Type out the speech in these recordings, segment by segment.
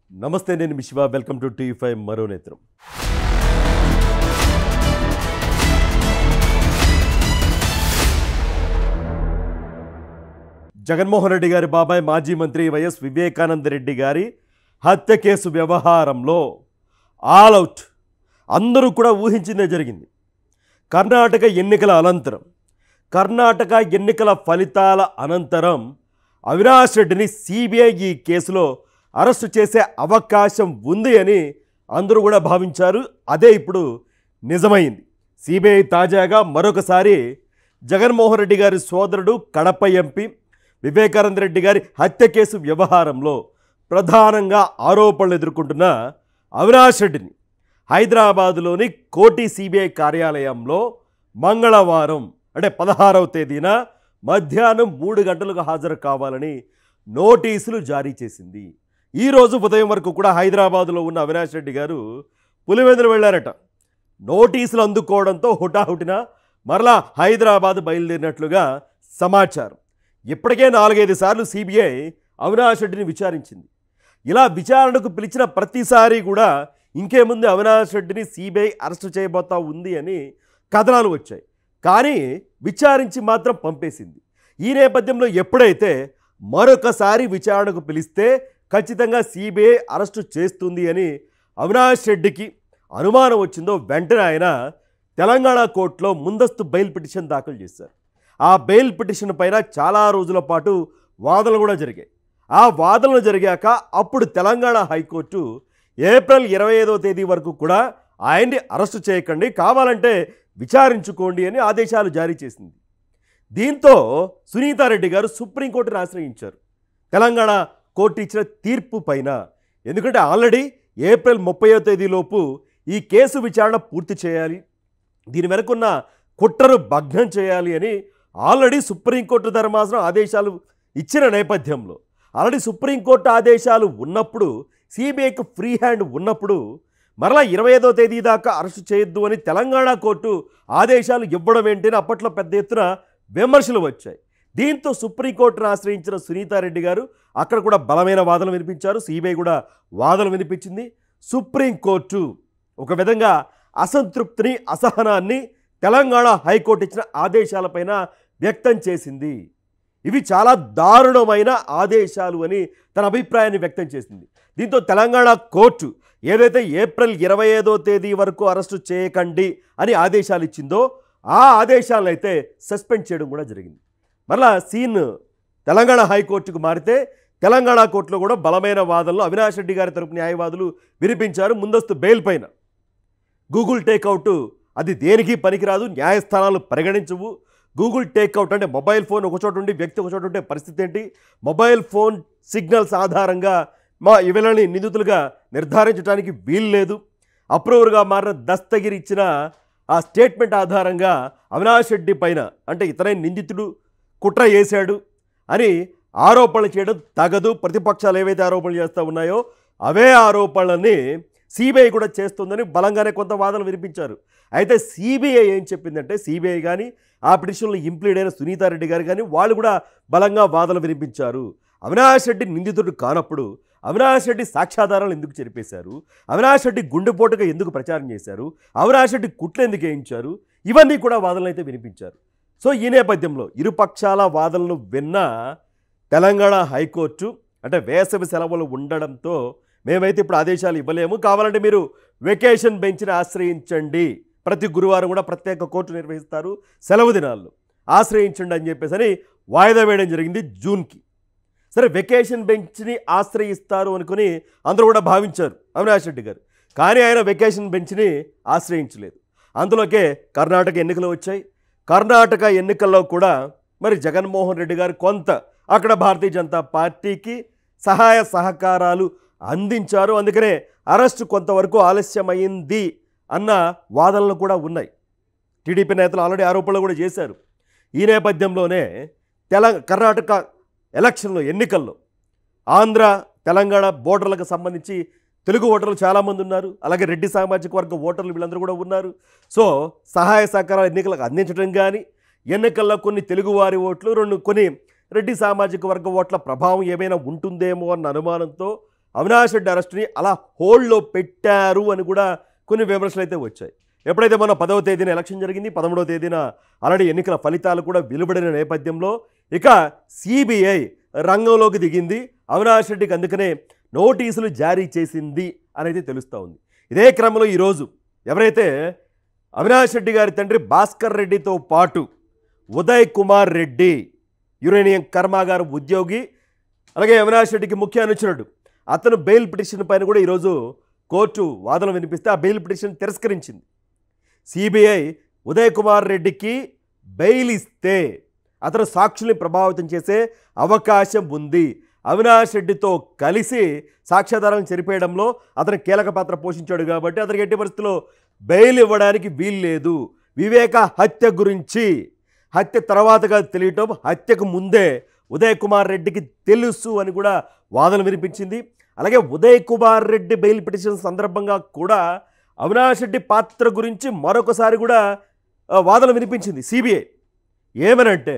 నమస్తే నేను మీ Shiva welcome to TV five మరో నేత్రం జగన్మోహన్ రెడ్డి గారి బాబాయ్ మాజీ మంత్రి వైఎస్ వివేకానంద రెడ్డి గారి హత్య కేసు వ్యవహారంలో ఆల్ అవుట్ అందరూ కూడా ఊహించిందే జరిగింది కర్ణాటక ఎన్నికల అనంతరం కర్ణాటక ఎన్నికల ఫలితాల అనంతరం అవినాష్ రెడ్డిని సిబిఐ ఈ కేసులో అరెస్టు చేసే అవకాశం ఉంది అని అందరూ కూడా భావించారు అదే ఇప్పుడు నిజమైంది సిబిఐ తాజాగా మరొకసారి జగన్మోహన్ రెడ్డి గారి సోదరుడు కడప ఎంపీ వివేకానంద రెడ్డి గారి హత్య కేసు వ్యవహారంలో ప్రధానంగా ఆరోపణలు ఎదుర్కొంటున్న అవినాష్ రెడ్డిని హైదరాబాదులోని కోటి సిబిఐ కార్యాలయంలో మంగళవారం అంటే పదహారవ తేదీన మధ్యాహ్నం మూడు గంటలకు హాజరు కావాలని నోటీసులు జారీ చేసింది ఈరోజు ఉదయం వరకు కూడా హైదరాబాదులో ఉన్న అవినాష్ రెడ్డి గారు పులివెందులు వెళ్ళారట నోటీసులు అందుకోవడంతో హుటాహుటిన మరలా హైదరాబాద్ బయలుదేరినట్లుగా సమాచారం ఇప్పటికే నాలుగైదు సార్లు సిబిఐ అవినాష్ రెడ్డిని విచారించింది ఇలా విచారణకు పిలిచిన ప్రతిసారి కూడా ఇంకేముంది అవినాష్ రెడ్డిని సిబిఐ అరెస్టు చేయబోతా ఉంది అని కథనాలు వచ్చాయి కానీ విచారించి మాత్రం పంపేసింది ఈ నేపథ్యంలో ఎప్పుడైతే మరొకసారి విచారణకు పిలిస్తే ఖచ్చితంగా సిబిఐ అరెస్టు చేస్తుంది అని అవినాష్ రెడ్డికి అనుమానం వచ్చిందో వెంటనే ఆయన తెలంగాణ కోర్టులో ముందస్తు బెయిల్ పిటిషన్ దాఖలు చేశారు ఆ బెయిల్ పిటిషన్ పైన చాలా రోజుల పాటు వాదనలు కూడా జరిగాయి ఆ వాదనలు జరిగాక అప్పుడు తెలంగాణ హైకోర్టు ఏప్రిల్ ఇరవై ఐదో తేదీ వరకు కూడా ఆయన్ని అరెస్టు చేయకండి కావాలంటే విచారించుకోండి అని ఆదేశాలు జారీ చేసింది దీంతో సునీతారెడ్డి గారు సుప్రీంకోర్టును ఆశ్రయించారు తెలంగాణ కోర్టు ఇచ్చిన తీర్పు పైన ఎందుకంటే ఆల్రెడీ ఏప్రిల్ ముప్పయో తేదీలోపు ఈ కేసు విచారణ పూర్తి చేయాలి దీని వెనుకున్న కుట్రను భగ్నం చేయాలి అని ఆల్రెడీ సుప్రీంకోర్టు ధర్మాసనం ఆదేశాలు ఇచ్చిన నేపథ్యంలో ఆల్రెడీ సుప్రీంకోర్టు ఆదేశాలు ఉన్నప్పుడు సిబిఐకి ఫ్రీ హ్యాండ్ ఉన్నప్పుడు మరలా ఇరవై ఐదో తేదీ దాకా అరెస్టు చేయొద్దు అని తెలంగాణ కోర్టు ఆదేశాలు ఇవ్వడం ఏంటని అప్పట్లో పెద్ద ఎత్తున విమర్శలు వచ్చాయి దీంతో సుప్రీంకోర్టును ఆశ్రయించిన సునీతారెడ్డి గారు అక్కడ కూడా బలమైన వాదనలు వినిపించారు సిబిఐ కూడా వాదనలు వినిపించింది సుప్రీంకోర్టు ఒక విధంగా అసంతృప్తిని అసహనాన్ని తెలంగాణ హైకోర్టు ఇచ్చిన ఆదేశాలపైన వ్యక్తం చేసింది ఇవి చాలా దారుణమైన ఆదేశాలు అని తన అభిప్రాయాన్ని వ్యక్తం చేసింది దీంతో తెలంగాణ కోర్టు ఏదైతే ఏప్రిల్ ఇరవై ఐదో తేదీ వరకు అరెస్టు చేయకండి అని ఆదేశాలు ఇచ్చిందో ఆ ఆదేశాలను అయితే సస్పెండ్ చేయడం కూడా జరిగింది మరలా సీన్ తెలంగాణ హైకోర్టుకు మారితే తెలంగాణ కోర్టులో కూడా బలమైన వాదనలు అవినాష్ రెడ్డి గారి తరపు న్యాయవాదులు వినిపించారు ముందస్తు బెయిల్ పైన గూగుల్ టేక్అవుట్ అది దేనికి పనికిరాదు న్యాయస్థానాలు పరిగణించవు గూగుల్ టేక్అవుట్ అంటే మొబైల్ ఫోన్ ఒక చోట ఉండి వ్యక్తి ఒక చోట ఉంటే పరిస్థితి ఏంటి మొబైల్ ఫోన్ సిగ్నల్స్ ఆధారంగా మా వీళ్ళని నిందితులుగా నిర్ధారించడానికి వీలు లేదు అప్రూవర్గా మారిన దస్తగిరి ఇచ్చిన ఆ స్టేట్మెంట్ ఆధారంగా అవినాష్ రెడ్డి పైన అంటే ఇతనే నిందితుడు కుట్ర చేశాడు అని ఆరోపణలు చేయడం తగదు ప్రతిపక్షాలు ఏవైతే ఆరోపణలు చేస్తూ ఉన్నాయో అవే ఆరోపణలని సిబిఐ కూడా చేస్తుందని బలంగానే కొంత వాదనలు వినిపించారు అయితే సిబిఐ ఏం చెప్పిందంటే సిబిఐ కానీ ఆ పిటిషన్లో ఇంప్లీడ్ అయిన సునీతారెడ్డి గారు కానీ వాళ్ళు కూడా బలంగా వాదనలు వినిపించారు అవినాష్ రెడ్డి నిందితుడు కానప్పుడు అవినాష్ రెడ్డి సాక్ష్యాధారాలు ఎందుకు చెరిపేశారు అవినాష్ రెడ్డి గుండెపోటుగా ఎందుకు ప్రచారం చేశారు అవినాష్ రెడ్డి కుట్లు ఎందుకు వేయించారు ఇవన్నీ కూడా వాదనలు అయితే వినిపించారు సో ఈ నేపథ్యంలో ఇరుపక్షాల వాదనలు విన్న తెలంగాణ హైకోర్టు అంటే వేసవి సెలవులు ఉండడంతో మేమైతే ఇప్పుడు ఆదేశాలు ఇవ్వలేము కావాలంటే మీరు వెకేషన్ బెంచ్ని ఆశ్రయించండి ప్రతి గురువారం కూడా ప్రత్యేక కోర్టు నిర్వహిస్తారు సెలవు దినాల్లో ఆశ్రయించండి అని చెప్పేసి అని వాయిదా వేయడం జరిగింది జూన్కి సరే వెకేషన్ బెంచ్ని ఆశ్రయిస్తారు అనుకుని అందరూ కూడా భావించారు అవినాష్ రెడ్డి గారు కానీ ఆయన వెకేషన్ బెంచ్ని ఆశ్రయించలేదు అందులోకే కర్ణాటక ఎన్నికలు వచ్చాయి కర్ణాటక ఎన్నికల్లో కూడా మరి జగన్మోహన్ రెడ్డి గారు కొంత అక్కడ భారతీయ జనతా పార్టీకి సహాయ సహకారాలు అందించారు అందుకనే అరెస్టు కొంతవరకు ఆలస్యమైంది అన్న వాదనలు కూడా ఉన్నాయి టీడీపీ నేతలు ఆల్రెడీ ఆరోపణలు కూడా చేశారు ఈ నేపథ్యంలోనే తెలంగ కర్ణాటక ఎలక్షన్లో ఎన్నికల్లో ఆంధ్ర తెలంగాణ బోర్డర్లకు సంబంధించి తెలుగు ఓటర్లు చాలామంది ఉన్నారు అలాగే రెడ్డి సామాజిక వర్గ ఓటర్లు వీళ్ళందరూ కూడా ఉన్నారు సో సహాయ సహకారాలు ఎన్నికలకు అందించడం కానీ ఎన్నికల్లో కొన్ని తెలుగువారి ఓట్లు రెండు కొన్ని రెడ్డి సామాజిక వర్గ ఓట్ల ప్రభావం ఏమైనా ఉంటుందేమో అన్న అనుమానంతో అవినాష్ రెడ్డి అరెస్ట్ని అలా హోల్డ్లో పెట్టారు అని కూడా కొన్ని విమర్శలు అయితే వచ్చాయి ఎప్పుడైతే మన పదవ తేదీన ఎలక్షన్ జరిగింది పదమూడవ తేదీన ఆల్రెడీ ఎన్నికల ఫలితాలు కూడా వెలువడిన నేపథ్యంలో ఇక సిబిఐ రంగంలోకి దిగింది అవినాష్ రెడ్డికి అందుకనే నోటీసులు జారీ చేసింది అనేది తెలుస్తూ ఉంది ఇదే క్రమంలో ఈరోజు ఎవరైతే అవినాష్ రెడ్డి గారి తండ్రి భాస్కర్ రెడ్డితో పాటు ఉదయ్ కుమార్ రెడ్డి యురేనియం కర్మాగారం ఉద్యోగి అలాగే అవినాష్ రెడ్డికి ముఖ్య అనుచరుడు అతను బెయిల్ పిటిషన్ పైన కూడా ఈరోజు కోర్టు వాదన వినిపిస్తే ఆ బెయిల్ పిటిషన్ తిరస్కరించింది సిబిఐ ఉదయ్ కుమార్ రెడ్డికి బెయిల్ ఇస్తే అతను సాక్షుల్ని ప్రభావితం చేసే అవకాశం ఉంది అవినాష్ రెడ్డితో కలిసి సాక్ష్యాధారాలను చెరిపేయడంలో అతను కీలక పాత్ర పోషించాడు కాబట్టి అతనికి ఎట్టి పరిస్థితుల్లో బెయిల్ ఇవ్వడానికి వీల్లేదు వివేక హత్య గురించి హత్య తర్వాతగా తెలియటం హత్యకు ముందే ఉదయ్ కుమార్ రెడ్డికి తెలుసు అని కూడా వాదన వినిపించింది అలాగే ఉదయ్ కుమార్ రెడ్డి బెయిల్ పిటిషన్ సందర్భంగా కూడా అవినాష్ రెడ్డి పాత్ర గురించి మరొకసారి కూడా ఆ, వాదన వినిపించింది సిబిఐ ఏమనంటే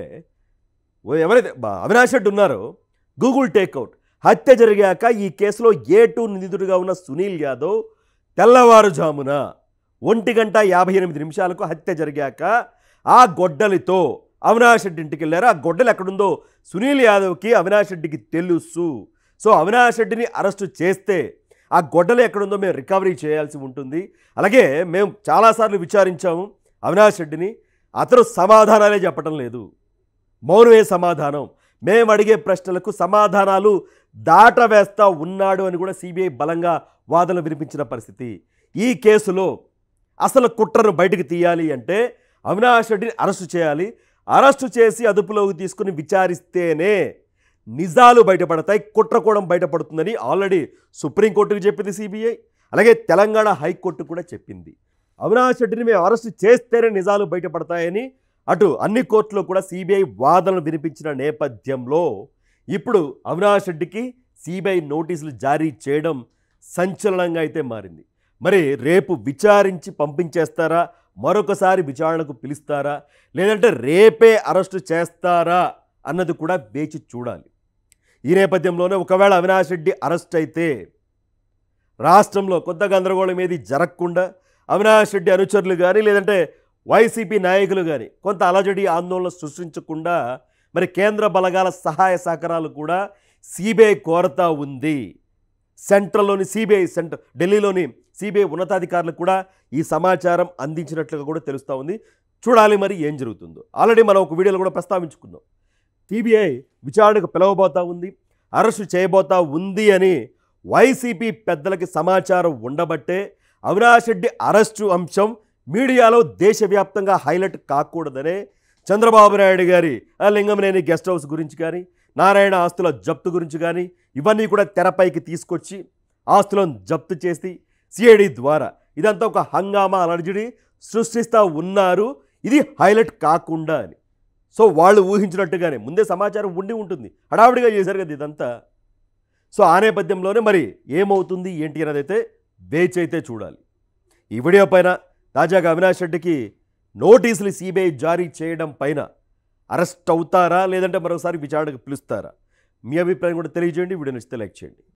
ఓ ఎవరైతే బా- అవినాష్ రెడ్డి ఉన్నారో గూగుల్ టేక్అవుట్ హత్య జరిగాక ఈ కేసులో ఏ టూ నిందితుడిగా ఉన్న సునీల్ యాదవ్ తెల్లవారుజామున ఒంటి గంట యాభై ఎనిమిది నిమిషాలకు హత్య జరిగాక ఆ గొడ్డలితో అవినాష్ రెడ్డి ఇంటికి వెళ్ళారు ఆ గొడ్డలి ఎక్కడుందో సునీల్ యాదవ్కి అవినాష్ రెడ్డికి తెలుసు సో అవినాష్ రెడ్డిని అరెస్టు చేస్తే ఆ గొడ్డలి ఎక్కడుందో మేము రికవరీ చేయాల్సి ఉంటుంది అలాగే మేము చాలాసార్లు విచారించాము అవినాష్ రెడ్డిని అతను సమాధానాలే చెప్పటం లేదు మౌనమే సమాధానం మేము అడిగే ప్రశ్నలకు సమాధానాలు దాటవేస్తా ఉన్నాడు అని కూడా సిబిఐ బలంగా వాదనలు వినిపించిన పరిస్థితి ఈ కేసులో అసలు కుట్రను బయటకు తీయాలి అంటే అవినాష్ రెడ్డిని అరెస్టు చేయాలి అరెస్టు చేసి అదుపులోకి తీసుకుని విచారిస్తేనే నిజాలు బయటపడతాయి కుట్ర కూడా బయటపడుతుందని ఆల్రెడీ సుప్రీంకోర్టుకు చెప్పింది సిబిఐ అలాగే తెలంగాణ హైకోర్టు కూడా చెప్పింది అవినాష్ రెడ్డిని మేము అరెస్టు చేస్తేనే నిజాలు బయటపడతాయని అటు అన్ని కోర్టులో కూడా సిబిఐ వాదనలు వినిపించిన నేపథ్యంలో ఇప్పుడు అవినాష్ రెడ్డికి సిబిఐ నోటీసులు జారీ చేయడం సంచలనంగా అయితే మారింది మరి రేపు విచారించి పంపించేస్తారా మరొకసారి విచారణకు పిలుస్తారా లేదంటే రేపే అరెస్టు చేస్తారా అన్నది కూడా వేచి చూడాలి ఈ నేపథ్యంలోనే ఒకవేళ అవినాష్ రెడ్డి అరెస్ట్ అయితే రాష్ట్రంలో కొత్త గందరగోళం ఏది జరగకుండా అవినాష్ రెడ్డి అనుచరులు కానీ లేదంటే వైసీపీ నాయకులు కానీ కొంత అలజడి ఆందోళన సృష్టించకుండా మరి కేంద్ర బలగాల సహాయ సహకారాలు కూడా సిబిఐ కోరతా ఉంది సెంట్రల్లోని సిబిఐ సెంటర్ ఢిల్లీలోని సిబిఐ ఉన్నతాధికారులకు కూడా ఈ సమాచారం అందించినట్లుగా కూడా తెలుస్తూ ఉంది చూడాలి మరి ఏం జరుగుతుందో ఆల్రెడీ మనం ఒక వీడియోలో కూడా ప్రస్తావించుకున్నాం సిబిఐ విచారణకు పిలవబోతా ఉంది అరెస్టు చేయబోతా ఉంది అని వైసీపీ పెద్దలకి సమాచారం ఉండబట్టే అవినాష్ రెడ్డి అరెస్టు అంశం మీడియాలో దేశవ్యాప్తంగా హైలైట్ కాకూడదనే చంద్రబాబు నాయుడు గారి ఆ లింగంనేని గెస్ట్ హౌస్ గురించి కానీ నారాయణ ఆస్తుల జప్తు గురించి కానీ ఇవన్నీ కూడా తెరపైకి తీసుకొచ్చి ఆస్తులను జప్తు చేసి సిఐడి ద్వారా ఇదంతా ఒక హంగామా అలర్జడి సృష్టిస్తూ ఉన్నారు ఇది హైలైట్ కాకుండా అని సో వాళ్ళు ఊహించినట్టుగానే ముందే సమాచారం ఉండి ఉంటుంది హడావిడిగా చేశారు కదా ఇదంతా సో ఆ నేపథ్యంలోనే మరి ఏమవుతుంది ఏంటి అనేది అయితే వేచి అయితే చూడాలి ఈ వీడియో పైన తాజాగా అవినాష్ రెడ్డికి నోటీసులు సిబిఐ జారీ చేయడం పైన అరెస్ట్ అవుతారా లేదంటే మరోసారి విచారణకు పిలుస్తారా మీ అభిప్రాయం కూడా తెలియజేయండి వీడియో నచ్చితే లైక్ చేయండి